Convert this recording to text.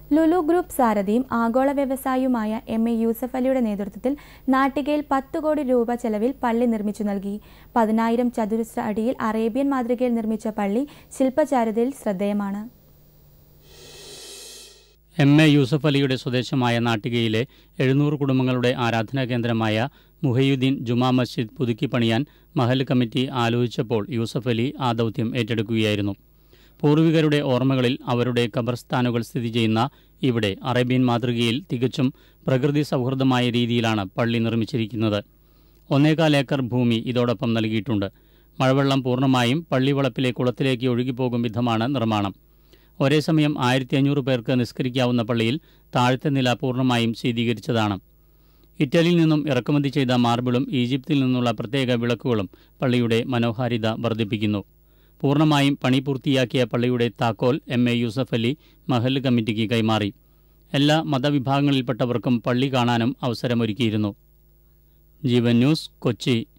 Lulu group സാരഥിയും ആഗോള വ്യവസായിയുമായ M A Yusuf അലിയുടെ നേതൃത്വത്തിൽ നാട്ടികയിൽ പത്ത് കോടി രൂപ ചെലവിൽ പള്ളി നിർമ്മിച്ചു നൽകി പതിനായിരം ചതുരശ്ര അടിയിൽ അറേബ്യൻ മാതൃകയിൽ നിർമ്മിച്ച പള്ളി ശില്പചാരുതയിൽ ശ്രദ്ധേയമാണ് എം എ യൂസഫ് അലിയുടെ സ്വദേശമായ നാട്ടികയിലെ എഴുന്നൂറ് കുടുംബങ്ങളുടെ ആരാധനാ കേന്ദ്രമായ മുഹയുദ്ദീൻ ജുമാ മസ്ജിദ് പുതുക്കി പണിയാൻ മഹൽ കമ്മിറ്റി ആലോചിച്ചപ്പോൾ യൂസഫ് അലി ആ ദൗത്യം ഏറ്റെടുക്കുകയായിരുന്നു പൂർവികരുടെ ഓർമ്മകളിൽ അവരുടെ ഖബർസ്ഥാനുകൾ സ്ഥിതി ചെയ്യുന്ന ഇവിടെ അറേബ്യൻ മാതൃകയിൽ തികച്ചും പ്രകൃതി സൗഹൃദമായ രീതിയിലാണ് പള്ളി നിർമ്മിച്ചിരിക്കുന്നത് ഒന്നേകാൽ ഏക്കർ ഭൂമി ഇതോടൊപ്പം നൽകിയിട്ടുണ്ട് മഴവെള്ളം പൂർണ്ണമായും പള്ളിവളപ്പിലെ കുളത്തിലേക്ക് ഒഴുകിപ്പോകും വിധമാണ് നിർമ്മാണം ഒരേ സമയം ആയിരത്തി അഞ്ഞൂറ് പേർക്ക് നിസ്കരിക്കാവുന്ന പള്ളിയിൽ താഴത്തെ നില പൂർണ്ണമായും ശീതീകരിച്ചതാണ് ഇറ്റലിയിൽ നിന്നും ഇറക്കുമതി ചെയ്ത മാർബിളും ഈജിപ്തിൽ നിന്നുള്ള പ്രത്യേക വിളക്കുകളും പള്ളിയുടെ മനോഹാരിത വർദ്ധിപ്പിക്കുന്നു പൂർണ്ണമായും പണി പൂർത്തിയാക്കിയ പള്ളിയുടെ താക്കോൽ എം എ യൂസഫ് അലി മഹൽ കമ്മിറ്റിക്ക് കൈമാറി എല്ലാ മതവിഭാഗങ്ങളിൽപ്പെട്ടവർക്കും പള്ളി കാണാനും അവസരമൊരുക്കിയിരുന്നു ജീവൻ ന്യൂസ് കൊച്ചി